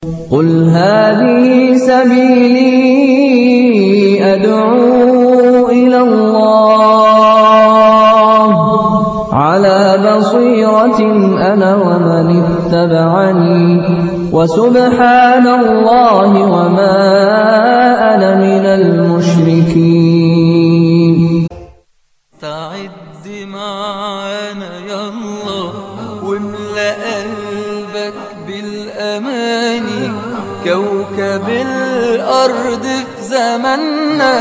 قُلْ هَٰذِهِ سَبِيلِي أَدْعُو إِلَى اللَّهِ ۚ عَلَىٰ بَصِيرَةٍ أَنَا وَمَنِ اتَّبَعَنِي ۖ وَسُبْحَانَ اللَّهِ وَمَا أَنَا مِنَ الْمُشْرِكِينَ تعد معانا يلا واملأ قلبك بالأماني كوكب الأرض في زماننا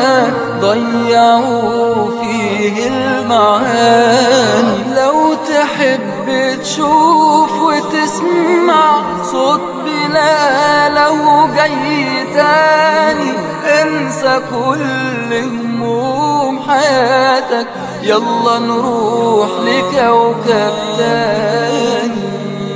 ضيعوا فيه المعاني لو تحب تشوف وتسمع صوت بلاله جاي تاني انسى كل هموم حياتك يلا نروح لكوكب تاني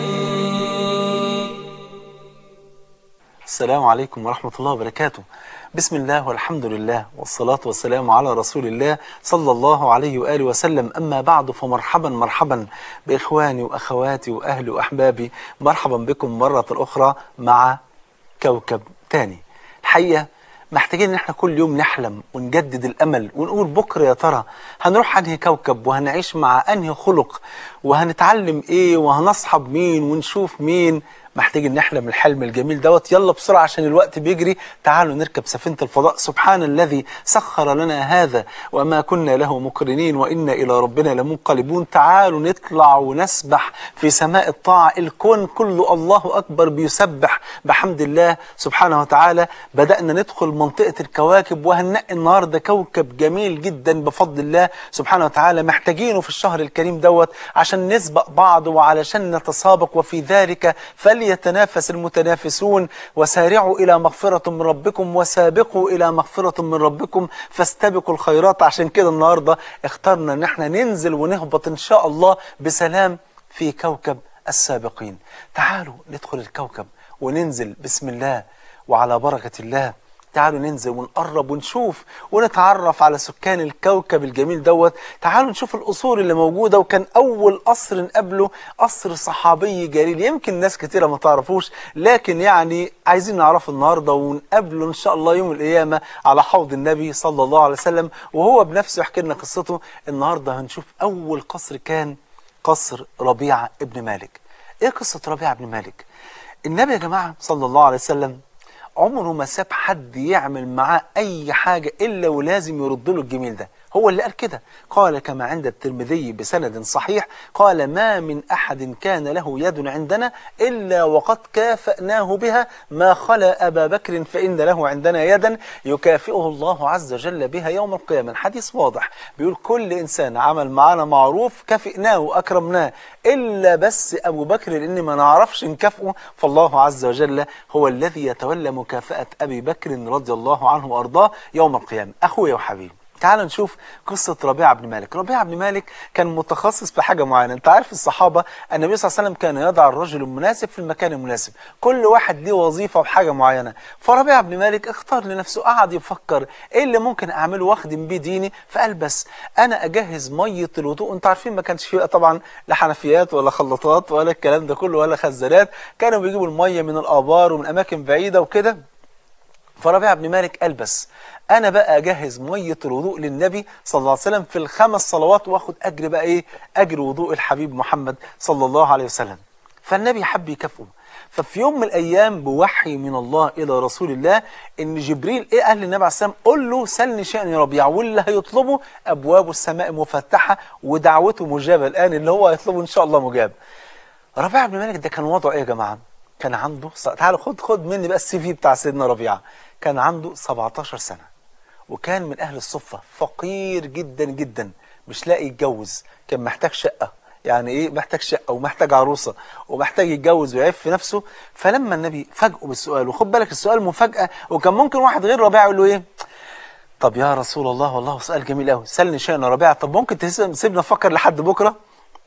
السلام عليكم ورحمة الله وبركاته بسم الله والحمد لله والصلاة والسلام على رسول الله صلى الله عليه وآله وسلم أما بعد فمرحبا مرحبا بإخواني وأخواتي وأهلي وأحبابي مرحبا بكم مرة أخرى مع كوكب تاني الحقيقة محتاجين ان احنا كل يوم نحلم ونجدد الامل ونقول بكره يا ترى هنروح انهي كوكب وهنعيش مع انهي خلق وهنتعلم ايه وهنصحب مين ونشوف مين محتاجين نحلم الحلم الجميل دوت يلا بسرعة عشان الوقت بيجري تعالوا نركب سفينة الفضاء سبحان الذي سخر لنا هذا وما كنا له مقرنين وإنا إلى ربنا لمنقلبون تعالوا نطلع ونسبح في سماء الطاعة الكون كله الله أكبر بيسبح بحمد الله سبحانه وتعالى بدأنا ندخل منطقة الكواكب وهننقي النهاردة كوكب جميل جدا بفضل الله سبحانه وتعالى محتاجينه في الشهر الكريم دوت عشان نسبق بعض وعلشان نتسابق وفي ذلك فلي فليتنافس المتنافسون وسارعوا إلى مغفرة من ربكم وسابقوا إلى مغفرة من ربكم فاستبقوا الخيرات عشان كده النهاردة اخترنا ان احنا ننزل ونهبط ان شاء الله بسلام في كوكب السابقين تعالوا ندخل الكوكب وننزل بسم الله وعلى بركة الله تعالوا ننزل ونقرب ونشوف ونتعرف على سكان الكوكب الجميل دوت تعالوا نشوف القصور اللي موجودة وكان أول قصر نقابله قصر صحابي جليل يمكن ناس كتيرة ما تعرفوش لكن يعني عايزين نعرفه النهاردة ونقابله إن شاء الله يوم القيامة على حوض النبي صلى الله عليه وسلم وهو بنفسه يحكي لنا قصته النهاردة هنشوف أول قصر كان قصر ربيعة ابن مالك إيه قصة ربيعة ابن مالك النبي يا جماعة صلى الله عليه وسلم عمره ما ساب حد يعمل معاه أي حاجة إلا ولازم يرد له الجميل ده هو اللي قال كده قال كما عند الترمذي بسند صحيح قال ما من أحد كان له يد عندنا إلا وقد كافأناه بها ما خلا أبا بكر فإن له عندنا يدا يكافئه الله عز وجل بها يوم القيامة الحديث واضح بيقول كل إنسان عمل معنا معروف كافئناه وأكرمناه إلا بس أبو بكر لأن ما نعرفش نكافئه فالله عز وجل هو الذي يتولى مكافأة أبي بكر رضي الله عنه وأرضاه يوم القيامة أخويا وحبيبي تعال نشوف قصة ربيعة بن مالك ربيعة بن مالك كان متخصص في حاجة معينة انت عارف الصحابة النبي صلى الله عليه وسلم كان يضع الرجل المناسب في المكان المناسب كل واحد ليه وظيفة وحاجة معينة فربيعة بن مالك اختار لنفسه قعد يفكر ايه اللي ممكن اعمله واخدم بيه ديني فقال بس انا اجهز مية الوضوء انتوا عارفين ما كانش فيه طبعا لا حنفيات ولا خلاطات ولا الكلام ده كله ولا خزانات كانوا بيجيبوا المية من الابار ومن اماكن بعيدة وكده فربيعة بن مالك قال بس انا بقى اجهز ميه الوضوء للنبي صلى الله عليه وسلم في الخمس صلوات واخد اجر بقى ايه اجر وضوء الحبيب محمد صلى الله عليه وسلم فالنبي حب يكافئه ففي يوم من الايام بوحي من الله الى رسول الله ان جبريل ايه قال للنبي عليه السلام قول له سلني شيئا يا ربيع واللي هيطلبه ابواب السماء مفتحه ودعوته مجابه الان اللي هو هيطلبه ان شاء الله مجاب ربيعه بن مالك ده كان وضعه ايه يا جماعه كان عنده تعالوا خد خد مني بقى السي في بتاع سيدنا ربيعه كان عنده 17 سنه وكان من أهل الصفة فقير جدا جدا مش لاقي يتجوز كان محتاج شقة يعني إيه محتاج شقة ومحتاج عروسة ومحتاج يتجوز ويعيف في نفسه فلما النبي فاجئه بالسؤال وخد بالك السؤال مفاجأة وكان ممكن واحد غير ربيعة يقول له إيه طب يا رسول الله والله سؤال جميل قوي سألني شيئا يا ربيعة طب ممكن تسيبنا نفكر لحد بكرة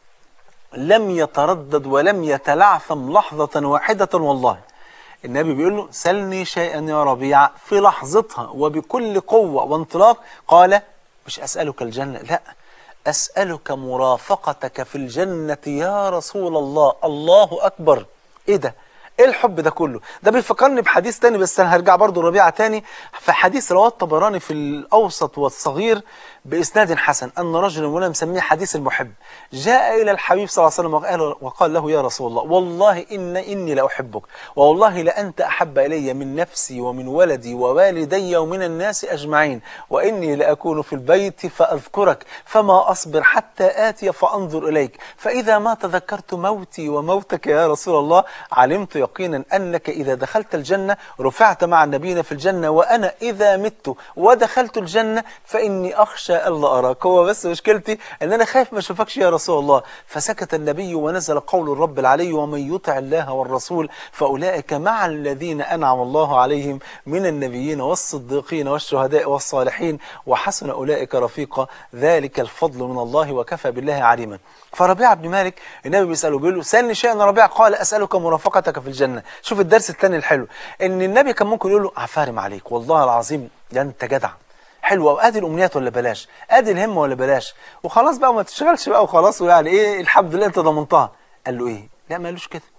لم يتردد ولم يتلعثم لحظة واحدة والله النبي بيقول له سلني شيئا يا ربيع في لحظتها وبكل قوة وانطلاق قال مش أسألك الجنة لا أسألك مرافقتك في الجنة يا رسول الله الله أكبر إيه ده ايه الحب ده كله ده بيفكرني بحديث تاني بس انا هرجع برضو ربيعه تاني في حديث رواه الطبراني في الاوسط والصغير باسناد حسن ان رجلا وانا مسميه حديث المحب جاء الى الحبيب صلى الله عليه وسلم وقال, وقال له يا رسول الله والله ان اني لاحبك والله لانت احب الي من نفسي ومن ولدي ووالدي ومن الناس اجمعين واني لاكون في البيت فاذكرك فما اصبر حتى اتي فانظر اليك فاذا ما تذكرت موتي وموتك يا رسول الله علمت يقينا انك اذا دخلت الجنه رفعت مع النبيين في الجنه وانا اذا مت ودخلت الجنه فاني اخشى الا اراك هو بس مشكلتي ان انا خايف ما اشوفكش يا رسول الله فسكت النبي ونزل قول الرب العلي ومن يطع الله والرسول فاولئك مع الذين انعم الله عليهم من النبيين والصديقين والشهداء والصالحين وحسن اولئك رفيقا ذلك الفضل من الله وكفى بالله عليما فربيعه بن مالك النبي بيساله بيقول له سالني شيئا ربيعه قال اسالك مرافقتك في الجنه شوف الدرس الثاني الحلو ان النبي كان ممكن يقول له عفارم عليك والله العظيم ده انت جدع حلو او ادي الامنيات ولا بلاش ادي الهمه ولا بلاش وخلاص بقى وما تشتغلش بقى وخلاص ويعني ايه الحمد لله انت ضمنتها قال له ايه لا ما قالوش كده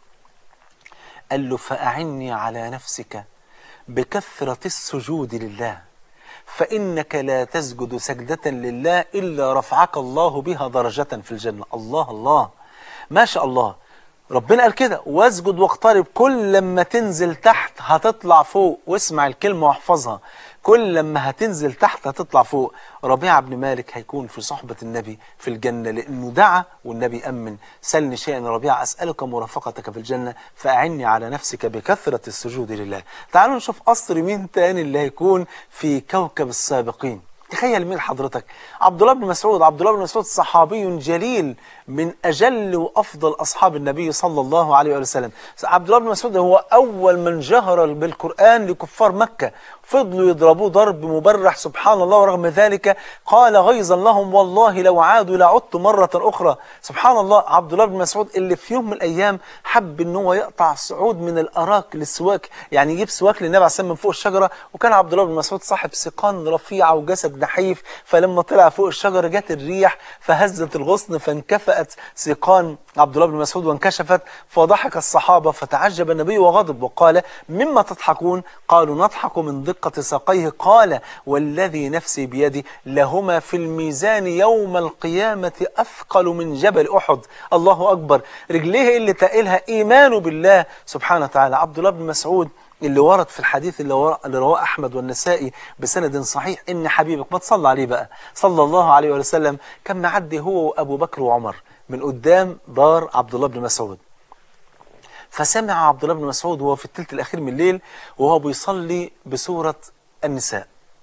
قال له فاعني على نفسك بكثره السجود لله فانك لا تسجد سجده لله الا رفعك الله بها درجه في الجنه الله الله ما شاء الله ربنا قال كده واسجد واقترب كل لما تنزل تحت هتطلع فوق واسمع الكلمة واحفظها كل لما هتنزل تحت هتطلع فوق ربيعة بن مالك هيكون في صحبة النبي في الجنة لأنه دعا والنبي أمن سلني شيئا ربيعة أسألك مرافقتك في الجنة فأعني على نفسك بكثرة السجود لله تعالوا نشوف قصر مين تاني اللي هيكون في كوكب السابقين تخيل مين حضرتك عبد الله بن مسعود عبد الله بن مسعود صحابي جليل من أجل وأفضل أصحاب النبي صلى الله عليه وسلم عبد الله بن مسعود هو أول من جهر بالقرآن لكفار مكة فضلوا يضربوه ضرب مبرح سبحان الله ورغم ذلك قال غيظا لهم والله لو عادوا لعدت مرة أخرى سبحان الله عبد الله بن مسعود اللي في يوم من الأيام حب ان هو يقطع صعود من الأراك للسواك يعني يجيب سواك للنبي عليه الصلاة من فوق الشجرة وكان عبد الله بن مسعود صاحب سيقان رفيعة وجسد نحيف فلما طلع فوق الشجرة جت الريح فهزت الغصن فانكفأت سيقان عبد الله بن مسعود وانكشفت فضحك الصحابة فتعجب النبي وغضب وقال مما تضحكون قالوا نضحك من دقة ساقيه قال والذي نفسي بيدي لهما في الميزان يوم القيامة أثقل من جبل أحد الله أكبر رجليه اللي تقلها إيمانه بالله سبحانه وتعالى عبد الله بن مسعود اللي ورد في الحديث اللي, ورا اللي رواه أحمد والنسائي بسند صحيح إن حبيبك ما تصلى عليه بقى صلى الله عليه وسلم كان معدي هو وأبو بكر وعمر من قدام دار عبد الله بن مسعود فسمع عبد الله بن مسعود وهو في الثلث الأخير من الليل وهو بيصلي بسورة النساء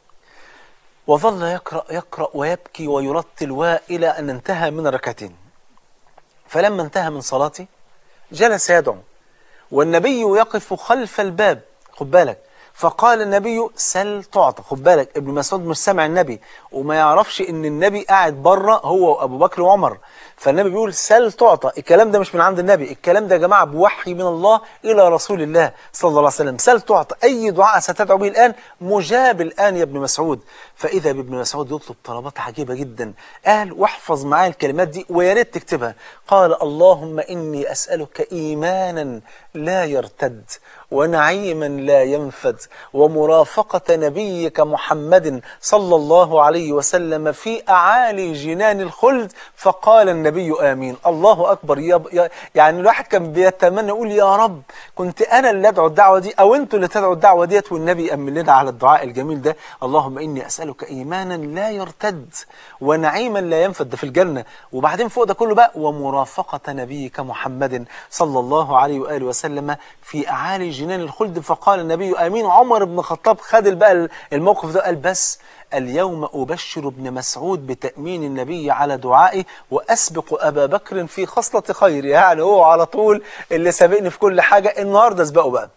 وظل يقرأ يقرأ ويبكي ويرتل وإلى أن انتهى من الركعتين فلما انتهى من صلاته جلس يدعو والنبي يقف خلف الباب خد بالك فقال النبي سل تعطى خد بالك ابن مسعود مش سامع النبي وما يعرفش ان النبي قاعد بره هو وابو بكر وعمر فالنبي بيقول سل تعطى الكلام ده مش من عند النبي الكلام ده يا جماعه بوحي من الله الى رسول الله صلى الله عليه وسلم سل تعطى اي دعاء ستدعو به الان مجاب الان يا ابن مسعود فاذا بابن مسعود يطلب طلبات عجيبه جدا قال واحفظ معايا الكلمات دي ويا ريت تكتبها قال اللهم اني اسالك ايمانا لا يرتد ونعيما لا ينفد ومرافقة نبيك محمد صلى الله عليه وسلم في أعالي جنان الخلد فقال النبي آمين الله أكبر يا يعني الواحد كان بيتمنى يقول يا رب كنت أنا اللي أدعو الدعوة دي أو أنتوا اللي تدعوا الدعوة ديت والنبي أمن لنا على الدعاء الجميل ده اللهم إني أسألك إيمانا لا يرتد ونعيما لا ينفد ده في الجنة وبعدين فوق ده كله بقى ومرافقة نبيك محمد صلى الله عليه وآله وسلم في أعالي جنان الخلد فقال النبي آمين عمر بن الخطاب خد بقى الموقف ده قال بس اليوم أبشر ابن مسعود بتأمين النبي على دعائي وأسبق أبا بكر في خصلة خير يعني هو على طول اللي سابقني في كل حاجة النهاردة اسبقه بقى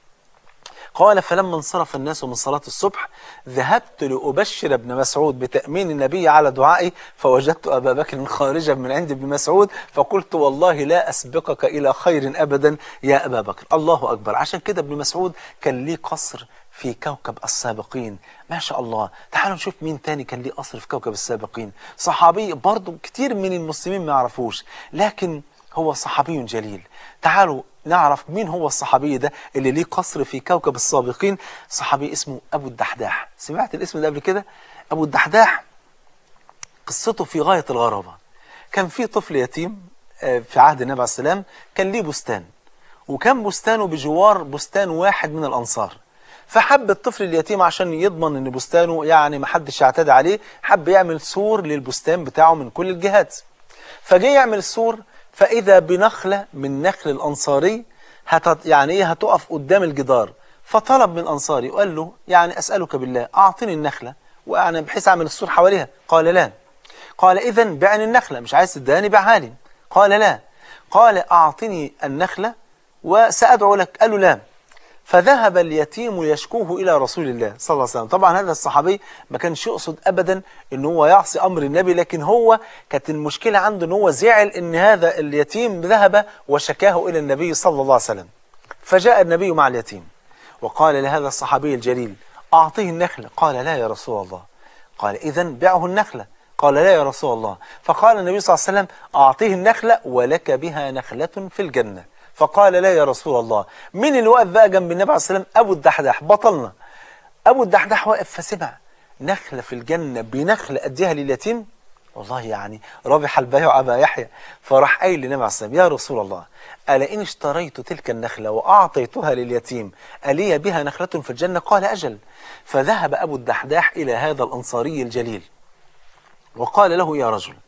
قال فلما انصرف الناس من صلاة الصبح ذهبت لأبشر ابن مسعود بتأمين النبي على دعائي فوجدت أبا بكر خارجا من عند ابن مسعود فقلت والله لا أسبقك إلى خير أبدا يا أبا بكر الله أكبر عشان كده ابن مسعود كان ليه قصر في كوكب السابقين ما شاء الله تعالوا نشوف مين تاني كان ليه قصر في كوكب السابقين صحابي برضو كتير من المسلمين ما يعرفوش لكن هو صحابي جليل تعالوا نعرف مين هو الصحابي ده اللي ليه قصر في كوكب السابقين صحابي اسمه أبو الدحداح سمعت الاسم ده قبل كده أبو الدحداح قصته في غاية الغرابة كان في طفل يتيم آه، في عهد النبي عليه السلام كان ليه بستان وكان بستانه بجوار بستان واحد من الأنصار فحب الطفل اليتيم عشان يضمن ان بستانه يعني ما حدش يعتدي عليه حب يعمل سور للبستان بتاعه من كل الجهات فجه يعمل السور فإذا بنخلة من نخل الأنصاري هت يعني إيه هتقف قدام الجدار فطلب من أنصاري وقال له يعني أسألك بالله أعطني النخلة وأنا بحيث أعمل السور حواليها قال لا قال إذا بعني النخلة مش عايز تداني بيعها لي قال لا قال أعطني النخلة وسأدعو لك قال له لا فذهب اليتيم يشكوه إلى رسول الله صلى الله عليه وسلم طبعا هذا الصحابي ما كانش يقصد أبدا أن هو يعصي أمر النبي لكن هو كانت المشكلة عنده أن هو زعل أن هذا اليتيم ذهب وشكاه إلى النبي صلى الله عليه وسلم فجاء النبي مع اليتيم وقال لهذا الصحابي الجليل أعطيه النخلة قال لا يا رسول الله قال إذا بعه النخلة قال لا يا رسول الله فقال النبي صلى الله عليه وسلم أعطيه النخلة ولك بها نخلة في الجنة فقال لا يا رسول الله مين اللي واقف بقى جنب النبي عليه الصلاة والسلام أبو الدحداح بطلنا أبو الدحداح واقف فسمع نخلة في الجنة بنخلة أديها لليتيم والله يعني ربح البيع أبا يحيى فراح قايل للنبي عليه الصلاة والسلام يا رسول الله ألا إن اشتريت تلك النخلة وأعطيتها لليتيم ألي بها نخلة في الجنة قال أجل فذهب أبو الدحداح إلى هذا الأنصاري الجليل وقال له يا رجل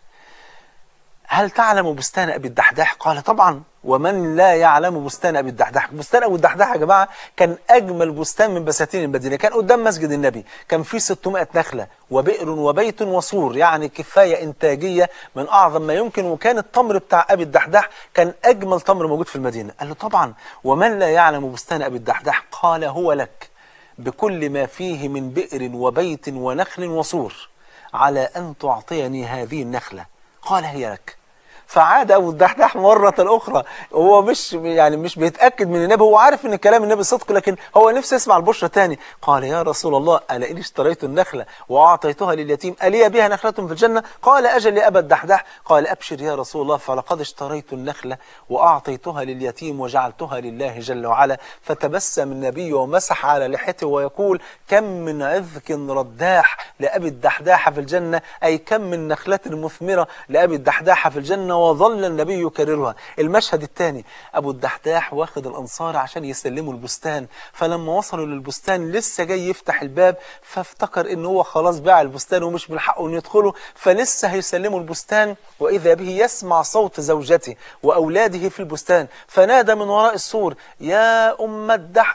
هل تعلم بستان أبي الدحداح قال طبعا ومن لا يعلم بستان أبي الدحداح بستان أبو الدحداح يا جماعة كان أجمل بستان من بساتين المدينة كان قدام مسجد النبي كان فيه 600 نخلة وبئر وبيت وسور يعني كفاية إنتاجية من أعظم ما يمكن وكان التمر بتاع أبي الدحداح كان أجمل تمر موجود في المدينة قال له طبعا ومن لا يعلم بستان أبي الدحداح قال هو لك بكل ما فيه من بئر وبيت ونخل وسور على أن تعطيني هذه النخلة قال هي لك فعاد ابو الدحداح مرة اخرى هو مش يعني مش بيتاكد من النبي هو عارف ان كلام النبي صدق لكن هو نفسه يسمع البشرى تاني قال يا رسول الله الا اني اشتريت النخله واعطيتها لليتيم الي بها نخله في الجنه قال اجل يا ابا الدحداح قال ابشر يا رسول الله فلقد اشتريت النخله واعطيتها لليتيم وجعلتها لله جل وعلا فتبسم النبي ومسح على لحيته ويقول كم من عذك رداح لابي الدحداح في الجنه اي كم من نخله مثمره لابي الدحداح في الجنه وظل النبي يكررها المشهد الثاني أبو الدحداح واخد الأنصار عشان يسلموا البستان فلما وصلوا للبستان لسه جاي يفتح الباب فافتكر ان هو خلاص باع البستان ومش من حقه انه يدخله فلسه هيسلموا البستان وإذا به يسمع صوت زوجته وأولاده في البستان فنادى من وراء السور يا أم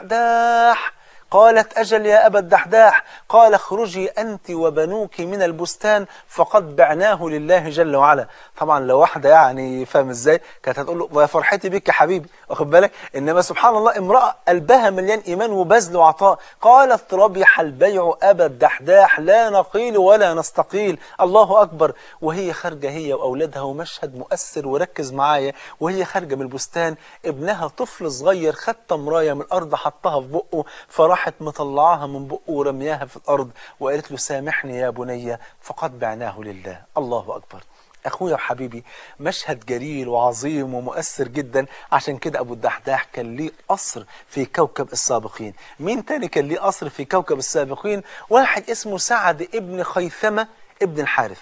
الدحداح قالت أجل يا أبا الدحداح قال اخرجي أنت وبنوك من البستان فقد بعناه لله جل وعلا طبعا لو واحدة يعني فاهم ازاي كانت هتقول له يا فرحتي بك يا حبيبي واخد بالك إنما سبحان الله امرأة قلبها مليان إيمان وبذل وعطاء قالت ربح البيع أبا الدحداح لا نقيل ولا نستقيل الله أكبر وهي خارجة هي وأولادها ومشهد مؤثر وركز معايا وهي خارجة من البستان ابنها طفل صغير خد تمراية من الأرض حطها في بقه فراح راحت مطلعاها من بقه ورمياها في الأرض وقالت له سامحني يا بني فقد بعناه لله الله أكبر أخويا وحبيبي مشهد جليل وعظيم ومؤثر جدا عشان كده أبو الدحداح كان ليه قصر في كوكب السابقين مين تاني كان ليه قصر في كوكب السابقين واحد اسمه سعد ابن خيثمة ابن الحارث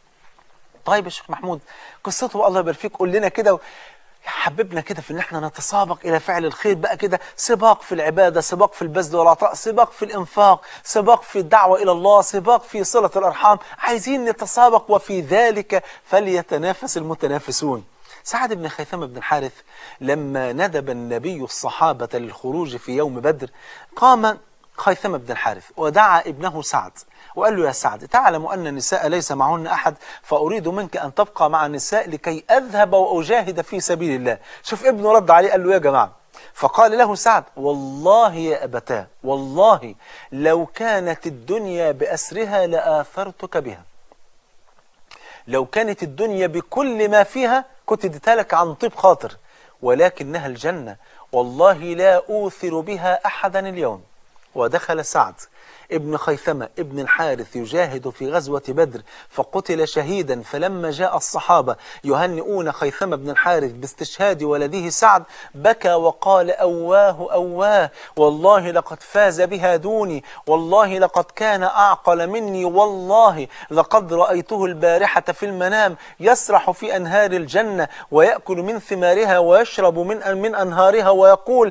طيب يا شيخ محمود قصته الله يبارك فيك قول لنا كده حببنا كده في ان احنا نتسابق الى فعل الخير بقى كده سباق في العباده سباق في البذل والعطاء سباق في الانفاق سباق في الدعوه الى الله سباق في صله الارحام عايزين نتسابق وفي ذلك فليتنافس المتنافسون سعد بن خيثمة بن الحارث لما ندب النبي الصحابة للخروج في يوم بدر قام خيثمة بن الحارث ودعا ابنه سعد وقال له يا سعد تعلم أن النساء ليس معهن أحد فأريد منك أن تبقى مع النساء لكي أذهب وأجاهد في سبيل الله شوف ابنه رد عليه قال له يا جماعة فقال له سعد والله يا أبتاه والله لو كانت الدنيا بأسرها لآثرتك بها لو كانت الدنيا بكل ما فيها كنت اديتها لك عن طيب خاطر ولكنها الجنة والله لا أوثر بها أحدا اليوم ودخل سعد ابن خيثمة ابن الحارث يجاهد في غزوة بدر فقتل شهيدا فلما جاء الصحابة يهنئون خيثمة بن الحارث باستشهاد ولده سعد بكى وقال أواه أواه والله لقد فاز بها دوني والله لقد كان أعقل مني والله لقد رأيته البارحة في المنام يسرح في أنهار الجنة ويأكل من ثمارها ويشرب من من أنهارها ويقول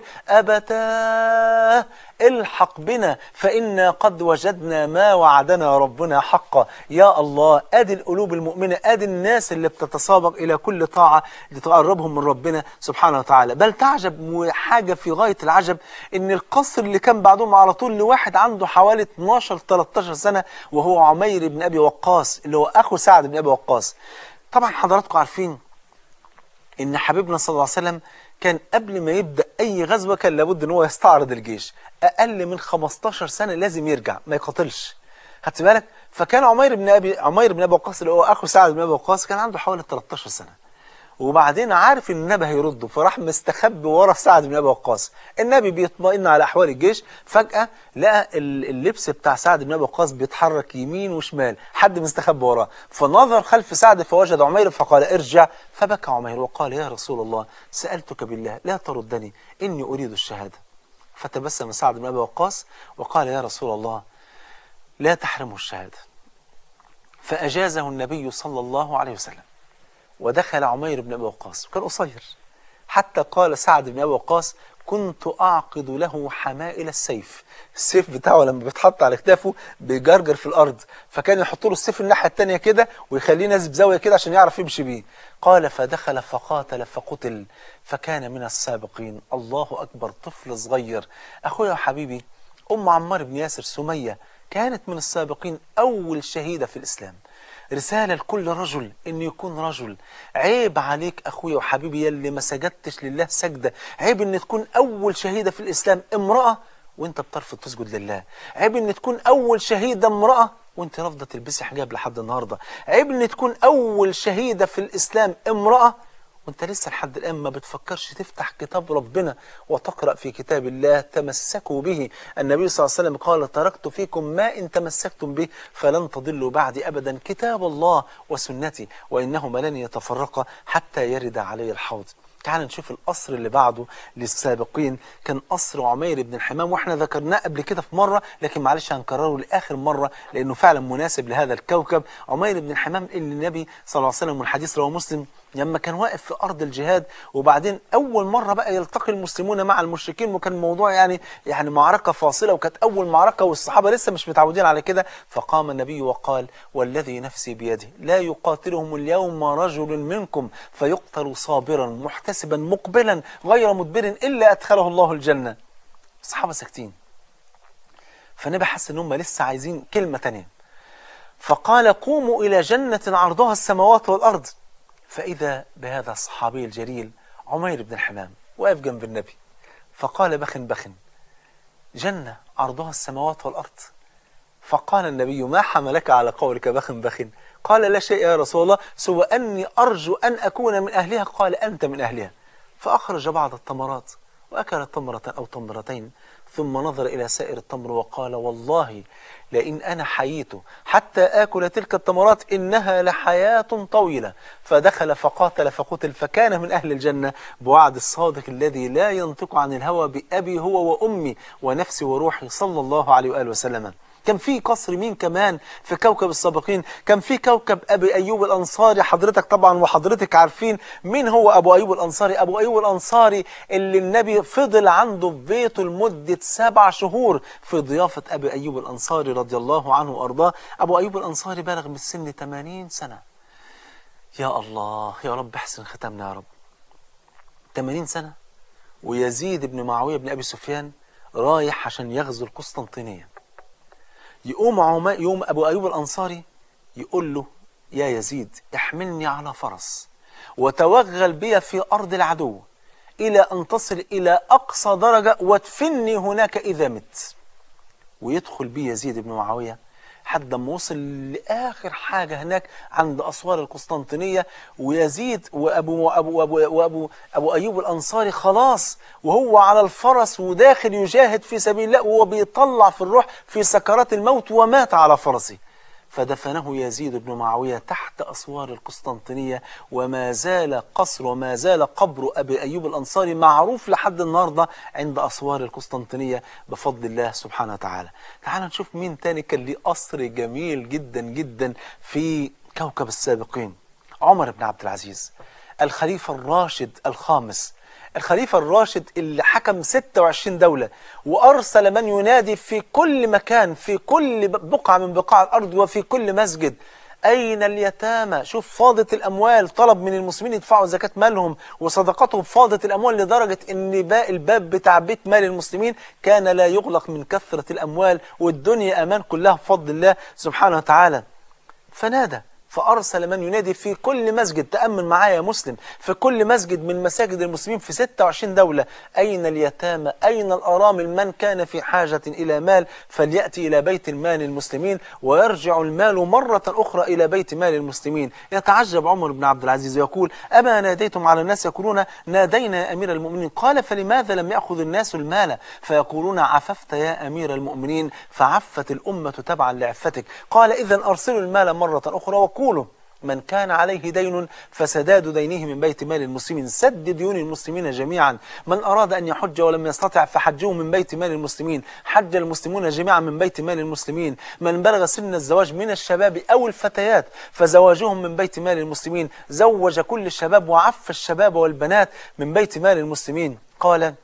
أبتاه الحق بنا فإنا قد وجدنا ما وعدنا ربنا حقا يا الله أدي القلوب المؤمنة أدي الناس اللي بتتسابق إلى كل طاعة لتقربهم من ربنا سبحانه وتعالى بل تعجب حاجة في غاية العجب إن القصر اللي كان بعدهم على طول لواحد عنده حوالي 12-13 سنة وهو عمير بن أبي وقاص اللي هو أخو سعد بن أبي وقاص طبعا حضراتكم عارفين إن حبيبنا صلى الله عليه وسلم كان قبل ما يبدأ أي غزوة كان لابد إن هو يستعرض الجيش أقل من 15 سنة لازم يرجع ما يقاتلش خدت بالك فكان عمير بن أبي عمير بن أبي وقاص اللي هو أخو سعد بن أبي وقاص كان عنده حوالي 13 سنة وبعدين عارف ان النبي هيرده فراح مستخبي ورا سعد بن ابي وقاص النبي بيطمئن على احوال الجيش فجاه لقى اللبس بتاع سعد بن ابي وقاص بيتحرك يمين وشمال حد مستخبي وراه فنظر خلف سعد فوجد عمير فقال ارجع فبكى عمير وقال يا رسول الله سالتك بالله لا تردني اني اريد الشهاده فتبسم سعد بن ابي وقاص وقال يا رسول الله لا تحرمه الشهاده فاجازه النبي صلى الله عليه وسلم ودخل عمير بن أبي وقاص وكان قصير حتى قال سعد بن أبي وقاص كنت أعقد له حمائل السيف السيف بتاعه لما بيتحط على كتافه بيجرجر في الأرض فكان يحط له السيف الناحية التانية كده ويخليه نازل بزاوية كده عشان يعرف يمشي بيه قال فدخل فقاتل فقتل فكان من السابقين الله أكبر طفل صغير أخويا وحبيبي أم عمار بن ياسر سمية كانت من السابقين أول شهيدة في الإسلام رسالة لكل رجل إن يكون رجل عيب عليك أخويا وحبيبي يلي ما سجدتش لله سجدة عيب إن تكون أول شهيدة في الإسلام امرأة وانت بترفض تسجد لله عيب إن تكون أول شهيدة امرأة وانت رافضة تلبسي حجاب لحد النهاردة عيب إن تكون أول شهيدة في الإسلام امرأة وانت لسه لحد الآن ما بتفكرش تفتح كتاب ربنا وتقرأ في كتاب الله تمسكوا به النبي صلى الله عليه وسلم قال تركت فيكم ما إن تمسكتم به فلن تضلوا بعدي أبدا كتاب الله وسنتي وإنهما لن يتفرقا حتى يرد علي الحوض تعال نشوف القصر اللي بعده للسابقين كان قصر عمير بن الحمام واحنا ذكرناه قبل كده في مرة لكن معلش هنكرره لآخر مرة لأنه فعلا مناسب لهذا الكوكب عمير بن الحمام اللي النبي صلى الله عليه وسلم من حديث رواه مسلم لما كان واقف في أرض الجهاد وبعدين أول مرة بقى يلتقي المسلمون مع المشركين وكان الموضوع يعني يعني معركة فاصلة وكانت أول معركة والصحابة لسه مش متعودين على كده فقام النبي وقال والذي نفسي بيده لا يقاتلهم اليوم رجل منكم فيقتل صابرا محتسبا مقبلا غير مدبر إلا أدخله الله الجنة الصحابة ساكتين فالنبي حس ان هم لسه عايزين كلمة تانية فقال قوموا إلى جنة عرضها السماوات والأرض فإذا بهذا الصحابي الجليل عمير بن الحمام واقف جنب النبي فقال بخ بخ جنة عرضها السماوات والأرض فقال النبي ما حملك على قولك بخ بخ قال لا شيء يا رسول الله سوى أني أرجو أن أكون من أهلها قال أنت من أهلها فأخرج بعض التمرات وأكل تمرة أو تمرتين ثم نظر إلى سائر التمر وقال والله لئن أنا حييت حتى آكل تلك التمرات إنها لحياة طويلة فدخل فقاتل فقتل فكان من أهل الجنة بوعد الصادق الذي لا ينطق عن الهوى بأبي هو وأمي ونفسي وروحي صلى الله عليه وآله وسلم كان في قصر مين كمان في كوكب السابقين كان في كوكب أبي أيوب الأنصاري حضرتك طبعا وحضرتك عارفين مين هو أبو أيوب الأنصاري أبو أيوب الأنصاري اللي النبي فضل عنده في بيته لمدة سبع شهور في ضيافة أبي أيوب الأنصاري رضي الله عنه وأرضاه أبو أيوب الأنصاري بلغ من السن 80 سنة يا الله يا رب احسن ختمنا يا رب 80 سنة ويزيد بن معاوية بن أبي سفيان رايح عشان يغزو القسطنطينية يقوم عما يوم أبو أيوب الأنصاري يقول له يا يزيد احملني على فرس وتوغل بي في أرض العدو إلى أن تصل إلى أقصى درجة وادفني هناك إذا مت ويدخل بي يزيد بن معاوية حد ما وصل لاخر حاجه هناك عند اسوار القسطنطينيه ويزيد وابو وابو وابو, وأبو ابو ايوب الانصاري خلاص وهو على الفرس وداخل يجاهد في سبيل الله وهو بيطلع في الروح في سكرات الموت ومات على فرسه فدفنه يزيد بن معاوية تحت أسوار القسطنطينية وما زال قصر وما زال قبر أبي أيوب الأنصاري معروف لحد النهاردة عند أسوار القسطنطينية بفضل الله سبحانه وتعالى تعال نشوف مين تاني كان ليه قصر جميل جدا جدا في كوكب السابقين عمر بن عبد العزيز الخليفة الراشد الخامس الخليفة الراشد اللي حكم 26 دولة وأرسل من ينادي في كل مكان في كل بقعة من بقاع الأرض وفي كل مسجد أين اليتامى شوف فاضت الأموال طلب من المسلمين يدفعوا زكاة مالهم وصدقاتهم فاضت الأموال لدرجة أن باقي الباب بتاع بيت مال المسلمين كان لا يغلق من كثرة الأموال والدنيا أمان كلها بفضل الله سبحانه وتعالى فنادى فأرسل من ينادي في كل مسجد تأمن معايا يا مسلم في كل مسجد من مساجد المسلمين في 26 دولة أين اليتامى أين الأرامل من كان في حاجة إلى مال فليأتي إلى بيت المال المسلمين ويرجع المال مرة أخرى إلى بيت مال المسلمين يتعجب عمر بن عبد العزيز ويقول أما ناديتم على الناس يقولون نادينا يا أمير المؤمنين قال فلماذا لم يأخذ الناس المال فيقولون عففت يا أمير المؤمنين فعفت الأمة تبعا لعفتك قال إذا أرسلوا المال مرة أخرى وقولوا من كان عليه دين فسداد دينه من بيت مال المسلمين سد ديون المسلمين جميعا من أراد أن يحج ولم يستطع فحجه من بيت مال المسلمين حج المسلمون جميعا من بيت مال المسلمين من بلغ سن الزواج من الشباب أو الفتيات فزواجهم من بيت مال المسلمين زوج كل الشباب وعف الشباب والبنات من بيت مال المسلمين قال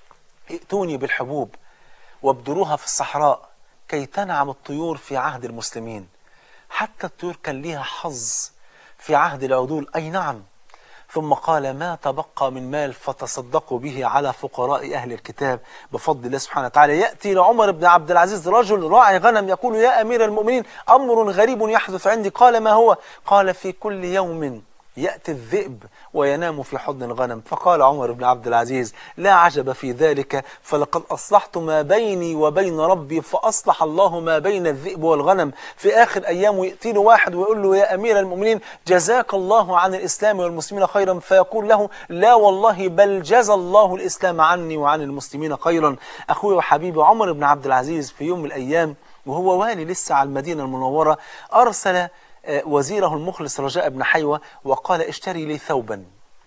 ائتوني بالحبوب وابدروها في الصحراء كي تنعم الطيور في عهد المسلمين حتى الطيور كان ليها حظ في عهد العدول أي نعم ثم قال ما تبقى من مال فتصدقوا به على فقراء أهل الكتاب بفضل الله سبحانه وتعالى يأتي لعمر بن عبد العزيز رجل راعي غنم يقول يا أمير المؤمنين أمر غريب يحدث عندي قال ما هو قال في كل يوم يأتي الذئب وينام في حضن الغنم فقال عمر بن عبد العزيز لا عجب في ذلك فلقد أصلحت ما بيني وبين ربي فأصلح الله ما بين الذئب والغنم في آخر أيام يأتي له واحد ويقول له يا أمير المؤمنين جزاك الله عن الإسلام والمسلمين خيرا فيقول له لا والله بل جزى الله الإسلام عني وعن المسلمين خيرا أخوي وحبيبي عمر بن عبد العزيز في يوم من الأيام وهو والي لسه على المدينة المنورة أرسل وزيره المخلص رجاء بن حيوة وقال اشتري لي ثوبا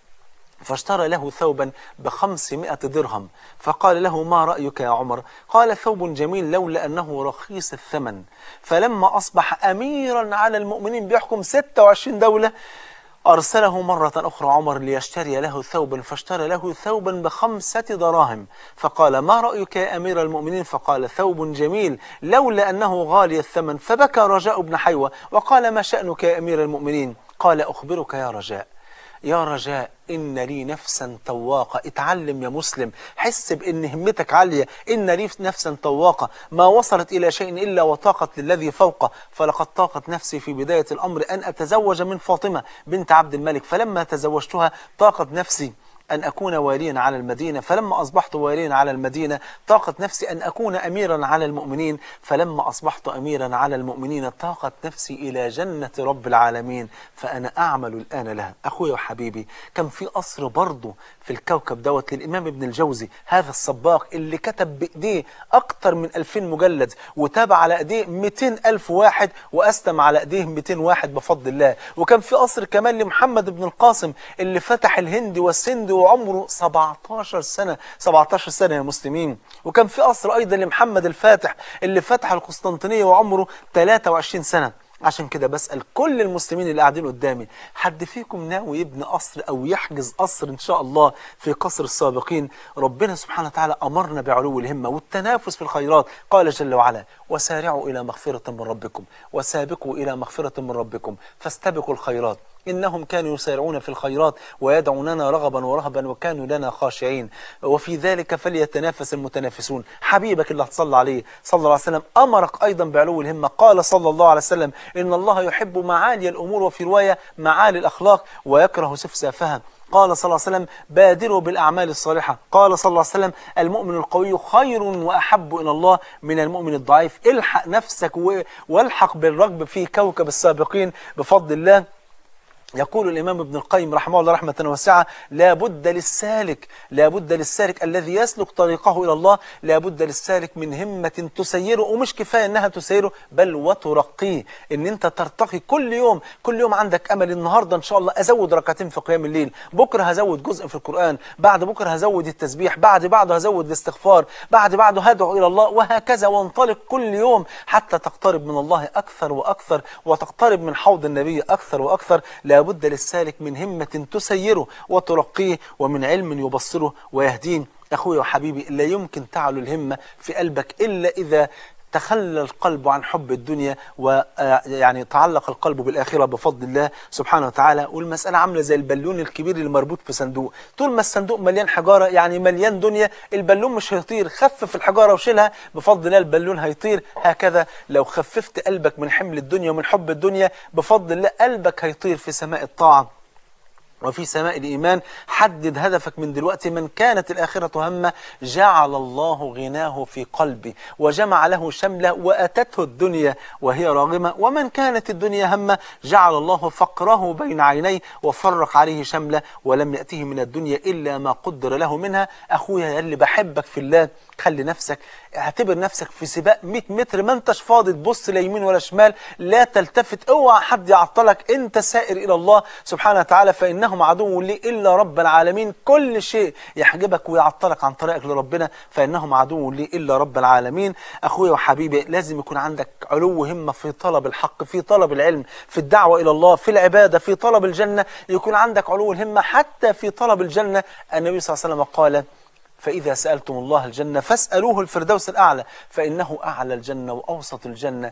فاشترى له ثوبا بخمسمائة درهم فقال له ما رأيك يا عمر قال ثوب جميل لولا أنه رخيص الثمن فلما أصبح أميرا على المؤمنين بيحكم 26 دولة أرسله مرة أخرى عمر ليشتري له ثوبا فاشترى له ثوبا بخمسة دراهم فقال ما رأيك يا أمير المؤمنين فقال ثوب جميل لولا أنه غالي الثمن فبكى رجاء بن حيوة وقال ما شأنك يا أمير المؤمنين قال أخبرك يا رجاء يا رجاء إن لي نفسا طواقة اتعلم يا مسلم حس بإن همتك عالية إن لي نفسا طواقة ما وصلت إلى شيء إلا وطاقت للذي فوقه فلقد طاقت نفسي في بداية الأمر أن أتزوج من فاطمة بنت عبد الملك فلما تزوجتها طاقت نفسي أن أكون واليا على المدينة فلما أصبحت واليا على المدينة طاقت نفسي أن أكون أميرا على المؤمنين فلما أصبحت أميرا على المؤمنين طاقت نفسي إلى جنة رب العالمين فأنا أعمل الآن لها أخوي وحبيبي كان في قصر برضه في الكوكب دوت للإمام ابن الجوزي هذا الصباغ اللي كتب بإيديه أكتر من 2000 مجلد وتابع على إيديه 200 ألف واحد وأسلم على إيديه 200 واحد بفضل الله وكان في قصر كمان لمحمد بن القاسم اللي فتح الهند والسند وعمره 17 سنة 17 سنة يا مسلمين وكان في قصر أيضا لمحمد الفاتح اللي فتح القسطنطينية وعمره 23 سنة عشان كده بسأل كل المسلمين اللي قاعدين قدامي حد فيكم ناوي يبني قصر أو يحجز قصر إن شاء الله في قصر السابقين ربنا سبحانه وتعالى أمرنا بعلو الهمة والتنافس في الخيرات قال جل وعلا وسارعوا إلى مغفرة من ربكم وسابقوا إلى مغفرة من ربكم فاستبقوا الخيرات إنهم كانوا يسارعون في الخيرات ويدعوننا رغبا ورهبا وكانوا لنا خاشعين وفي ذلك فليتنافس المتنافسون حبيبك اللي هتصلى عليه صلى الله عليه وسلم أمرك أيضا بعلو الهمة قال صلى الله عليه وسلم إن الله يحب معالي الأمور وفي رواية معالي الأخلاق ويكره سفسافها قال صلى الله عليه وسلم بادروا بالأعمال الصالحة قال صلى الله عليه وسلم المؤمن القوي خير وأحب إلى الله من المؤمن الضعيف الحق نفسك و- والحق بالرغب في كوكب السابقين بفضل الله يقول الإمام ابن القيم رحمه الله رحمة واسعة لا بد للسالك لا بد للسالك الذي يسلك طريقه إلى الله لا بد للسالك من همة تسيره ومش كفاية أنها تسيره بل وترقيه أن أنت ترتقي كل يوم كل يوم عندك أمل النهاردة إن شاء الله أزود ركعتين في قيام الليل بكرة هزود جزء في القرآن بعد بكرة هزود التسبيح بعد بعده هزود الاستغفار بعد بعده هدعو إلى الله وهكذا وانطلق كل يوم حتى تقترب من الله أكثر وأكثر وتقترب من حوض النبي أكثر وأكثر لا بد للسالك من همة تسيره وترقيه ومن علم يبصره ويهديه أخوي وحبيبي لا يمكن تعلو الهمة في قلبك إلا إذا تخلى القلب عن حب الدنيا ويعني تعلق القلب بالآخرة بفضل الله سبحانه وتعالى والمسألة عاملة زي البالون الكبير اللي مربوط في صندوق طول ما الصندوق مليان حجارة يعني مليان دنيا البالون مش هيطير خفف الحجارة وشيلها بفضل الله البالون هيطير هكذا لو خففت قلبك من حمل الدنيا ومن حب الدنيا بفضل الله قلبك هيطير في سماء الطاعة وفي سماء الإيمان حدد هدفك من دلوقتي من كانت الآخرة همه جعل الله غناه في قلبي وجمع له شمله وأتته الدنيا وهي راغمة ومن كانت الدنيا همه جعل الله فقره بين عينيه وفرق عليه شمله ولم يأته من الدنيا إلا ما قدر له منها أخويا يا اللي بحبك في الله خلي نفسك اعتبر نفسك في سباق 100 متر ما انتش فاضي تبص لا يمين ولا شمال لا تلتفت اوعى حد يعطلك انت سائر الى الله سبحانه وتعالى فانهم عدو لي الا رب العالمين كل شيء يحجبك ويعطلك عن طريقك لربنا فانهم عدو لي الا رب العالمين اخويا وحبيبي لازم يكون عندك علو همه في طلب الحق في طلب العلم في الدعوه الى الله في العباده في طلب الجنه يكون عندك علو الهمه حتى في طلب الجنه النبي صلى الله عليه وسلم قال فإذا سألتم الله الجنة فاسألوه الفردوس الأعلى فإنه أعلى الجنة وأوسط الجنة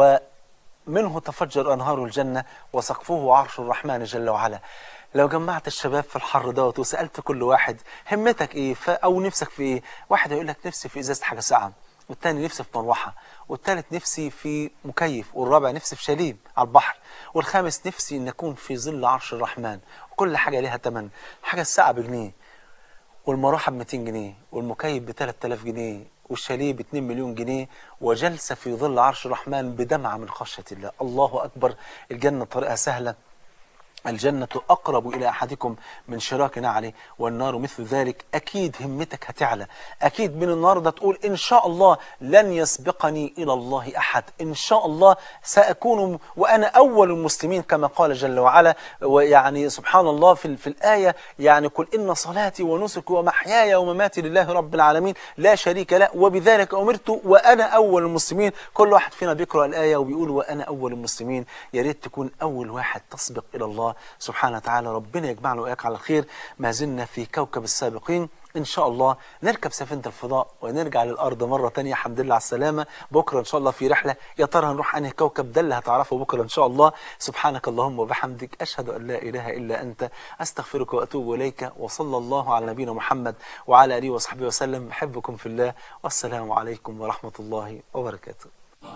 ومنه تفجر أنهار الجنة وسقفه عرش الرحمن جل وعلا لو جمعت الشباب في الحر دوت وسألت كل واحد همتك إيه ف- أو نفسك في إيه واحد هيقول لك نفسي في إزازة حاجة ساقعة والتاني نفسي في مروحة والتالت نفسي في مكيف والرابع نفسي في شاليه على البحر والخامس نفسي إن أكون في ظل عرش الرحمن وكل حاجة ليها تمن حاجة الساعة بجنيه والمروحة ب 200 جنيه والمكيف ب 3000 جنيه والشاليه ب 2 مليون جنيه وجلسة في ظل عرش الرحمن بدمعة من خشية الله الله أكبر الجنة طريقها سهلة الجنة أقرب إلى أحدكم من شراك نعله والنار مثل ذلك أكيد همتك هتعلى أكيد من النهاردة تقول إن شاء الله لن يسبقني إلى الله أحد إن شاء الله سأكون وأنا أول المسلمين كما قال جل وعلا ويعني سبحان الله في, في الآية يعني قل إن صلاتي ونسكي ومحياي ومماتي لله رب العالمين لا شريك له وبذلك أمرت وأنا أول المسلمين كل واحد فينا بيقرأ الآية وبيقول وأنا أول المسلمين يا ريت تكون أول واحد تسبق إلى الله سبحانه وتعالى ربنا يجمعنا وإياك على الخير ما زلنا في كوكب السابقين إن شاء الله نركب سفينة الفضاء ونرجع للأرض مرة تانية الحمد لله على السلامة بكرة إن شاء الله في رحلة يا ترى هنروح أنهي كوكب ده اللي هتعرفه بكرة إن شاء الله سبحانك اللهم وبحمدك أشهد أن لا إله إلا أنت أستغفرك وأتوب إليك وصلى الله على نبينا محمد وعلى آله وصحبه وسلم بحبكم في الله والسلام عليكم ورحمة الله وبركاته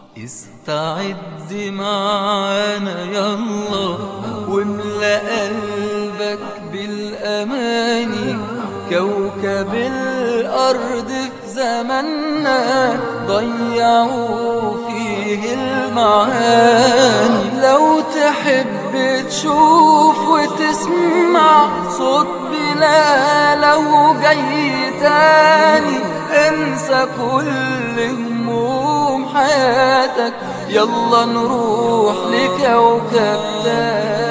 استعد معانا يلا واملأ قلبك بالأماني كوكب الأرض في زماننا ضيعوا فيه المعاني لو تحب تشوف وتسمع صوت بلاله جاي تاني انسى كل هموم حياتك يلا نروح لكوكب تاني